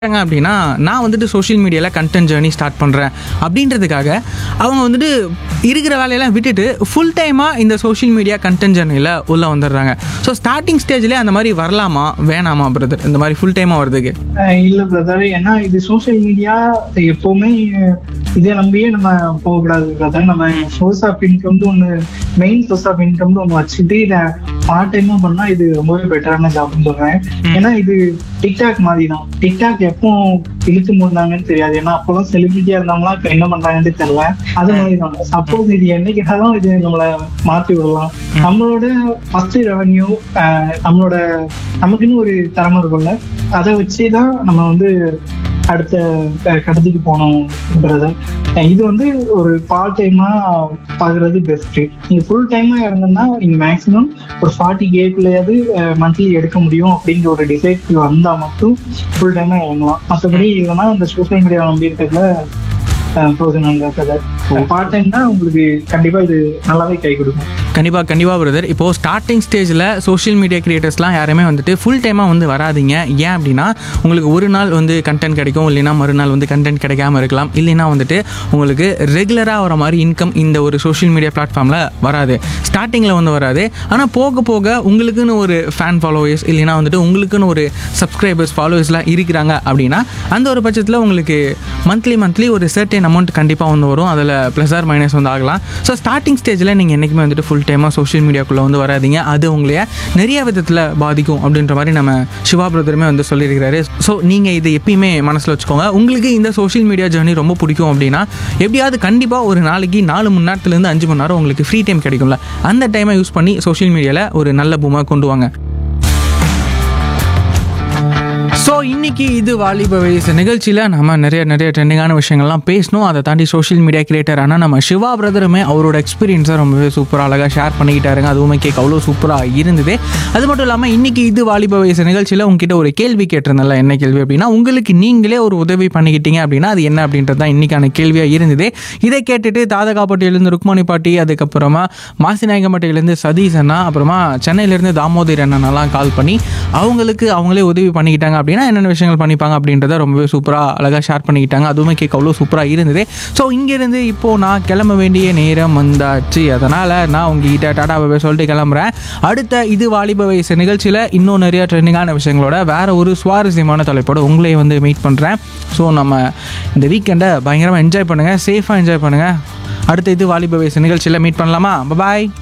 பண்ணுறாங்க அப்படின்னா நான் வந்துட்டு சோஷியல் மீடியாவில் கண்டென்ட் ஜேர்னி ஸ்டார்ட் பண்ணுறேன் அப்படின்றதுக்காக அவங்க வந்துட்டு இருக்கிற வேலையெல்லாம் விட்டுட்டு ஃபுல் டைமாக இந்த சோஷியல் மீடியா கண்டென்ட் ஜேர்னியில் உள்ளே வந்துடுறாங்க ஸோ ஸ்டார்டிங் ஸ்டேஜ்லேயே அந்த மாதிரி வரலாமா வேணாமா பிரதர் இந்த மாதிரி ஃபுல் டைமாக வரதுக்கு அஹ் இல்ல பிரதர் ஏன்னா இது சோஷியல் மீடியா எப்பவுமே அஹ் இதை நம்பியே நம்ம போகக்கூடாது பிரதர் நம்ம சோர்ஸ் ஆஃப் இன்கம் ஒன்று மெயின் சோர்ஸ் ஆஃப் இன்கம் ஒன்று வச்சுட்டு இதை பார்ட் டைமா பண்ணா இது ரொம்பவே பெட்டரான ஜாப்னு சொல்றேன் ஏன்னா இது டிக்டாக் மாதிரி தான் டிக்டாக் எப்போ இழுத்து மூடினாங்கன்னு தெரியாது ஏன்னா அப்போலாம் செலிபிரிட்டியா இருந்தவங்களாம் இப்ப என்ன பண்றாங்கன்னு தெரியல அது மாதிரி தான் சப்போஸ் இது என்னைக்காலும் இது நம்மள மாத்தி விடலாம் நம்மளோட ஃபர்ஸ்ட் ரெவன்யூ நம்மளோட நமக்குன்னு ஒரு திறமை இருக்கும்ல அதை வச்சு தான் நம்ம வந்து அடுத்த க- கடத்திக்கு போனோம் பிரதர் இது வந்து ஒரு பார்ட் டைமா பாக்குறது பெஸ்ட் நீங்க ஃபுல் டைமா இருந்தோம்னா நீங்க மேக்ஸிமம் ஒரு ஃபார்ட்டி கேக்குள்ளேயாவது மந்த்லி எடுக்க முடியும் அப்படிங்கிற ஒரு டிசைட் வந்தா மட்டும் ஃபுல் டைமா இறங்கலாம் மற்றபடி இல்லைன்னா இந்த சோஷியல் மீடியா நம்பி இருக்கிறதுல பார்ட் டைம்னா உங்களுக்கு கண்டிப்பா இது நல்லாவே கை கொடுக்கும் கண்டிப்பாக கண்டிப்பாக பிரதர் இப்போது ஸ்டார்டிங் ஸ்டேஜில் சோஷியல் மீடியா கிரியேட்டர்ஸ்லாம் யாருமே வந்துட்டு ஃபுல் டைமாக வந்து வராதீங்க ஏன் அப்படின்னா உங்களுக்கு ஒரு நாள் வந்து கண்டென்ட் கிடைக்கும் இல்லைன்னா மறுநாள் வந்து கண்டென்ட் கிடைக்காம இருக்கலாம் இல்லைன்னா வந்துட்டு உங்களுக்கு ரெகுலராக வர மாதிரி இன்கம் இந்த ஒரு சோஷியல் மீடியா பிளாட்ஃபார்மில் வராது ஸ்டார்டிங்கில் வந்து வராது ஆனால் போக போக உங்களுக்குன்னு ஒரு ஃபேன் ஃபாலோவர்ஸ் இல்லைன்னா வந்துட்டு உங்களுக்குன்னு ஒரு சப்ஸ்கிரைபர்ஸ் ஃபாலோவர்ஸ்லாம் இருக்கிறாங்க அப்படின்னா அந்த ஒரு பட்சத்தில் உங்களுக்கு மந்த்லி மந்த்லி ஒரு சர்டன் அமௌண்ட் கண்டிப்பாக வந்து வரும் அதில் ப்ளஸ் ஆர் மைனஸ் வந்து ஆகலாம் ஸோ ஸ்டார்டிங் ஸ்டேஜில் நீங்கள் என்றைக்குமே வந்துட்டு ஃபுல் டைமாக சோஷியல் மீடியாக்குள்ளே வந்து வராதீங்க அது உங்களைய நிறைய விதத்தில் பாதிக்கும் அப்படின்ற மாதிரி நம்ம சிவா பிரதருமே வந்து சொல்லியிருக்கிறாரு ஸோ நீங்கள் இதை எப்பயுமே மனசில் வச்சுக்கோங்க உங்களுக்கு இந்த சோஷியல் மீடியா ஜேர்னி ரொம்ப பிடிக்கும் அப்படின்னா எப்படியாவது கண்டிப்பாக ஒரு நாளைக்கு நாலு மணி நேரத்துலேருந்து அஞ்சு மணி நேரம் உங்களுக்கு ஃப்ரீ டைம் கிடைக்கும்ல அந்த டைமை யூஸ் பண்ணி சோஷியல் மீடியாவில் ஒரு நல்ல பூமாக கொண்டு வாங்க ஸோ இன்னைக்கு இது வாலிப வயசு நிகழ்ச்சியில் நம்ம நிறைய நிறைய ட்ரெண்டிங்கான விஷயங்கள்லாம் பேசணும் அதை தாண்டி சோஷியல் மீடியா கிரியேட்டர் ஆனால் நம்ம சிவா பிரதருமே அவரோட எக்ஸ்பீரியன்ஸை ரொம்பவே சூப்பராக அழகாக ஷேர் பண்ணிக்கிட்டாருங்க அதுவுமே கேட்க அவ்வளோ சூப்பராக இருந்தது அது மட்டும் இல்லாமல் இன்னைக்கு இது வாலிப வயசு நிகழ்ச்சியில் உங்ககிட்ட ஒரு கேள்வி கேட்டிருந்தல என்ன கேள்வி அப்படின்னா உங்களுக்கு நீங்களே ஒரு உதவி பண்ணிக்கிட்டீங்க அப்படின்னா அது என்ன அப்படின்றது தான் இன்னைக்கான கேள்வியாக இருந்தது இதை கேட்டுட்டு தாதகாப்பட்டியிலேருந்து ருக்மணி பாட்டி அதுக்கப்புறமா மாசிநாயகம்பட்டியிலேருந்து சதீஷ் அண்ணா அப்புறமா சென்னையிலேருந்து தாமோதர் அண்ணனெல்லாம் கால் பண்ணி அவங்களுக்கு அவங்களே உதவி பண்ணிக்கிட்டாங்க அப்படின்னா என்னென்ன விஷயங்கள் பண்ணிப்பாங்க அப்படின்றத ரொம்பவே சூப்பராக அழகாக ஷேர் பண்ணிக்கிட்டாங்க அதுவுமே கேட்க அவ்வளோ சூப்பராக இருந்தது ஸோ இங்கேருந்து இப்போது நான் கிளம்ப வேண்டிய நேரம் வந்தாச்சு அதனால் நான் உங்ககிட்ட டாடா பாபா சொல்லிட்டு கிளம்புறேன் அடுத்த இது வாலிப வயசு நிகழ்ச்சியில் இன்னும் நிறைய ட்ரெண்டிங்கான விஷயங்களோட வேற ஒரு சுவாரஸ்யமான தலைப்போட உங்களை வந்து மீட் பண்ணுறேன் ஸோ நம்ம இந்த வீக்கெண்டை பயங்கரமாக என்ஜாய் பண்ணுங்கள் சேஃபாக என்ஜாய் பண்ணுங்கள் அடுத்த இது வாலிப வயசு நிகழ்ச்சியில் மீட் பண்ணலாமா பாய்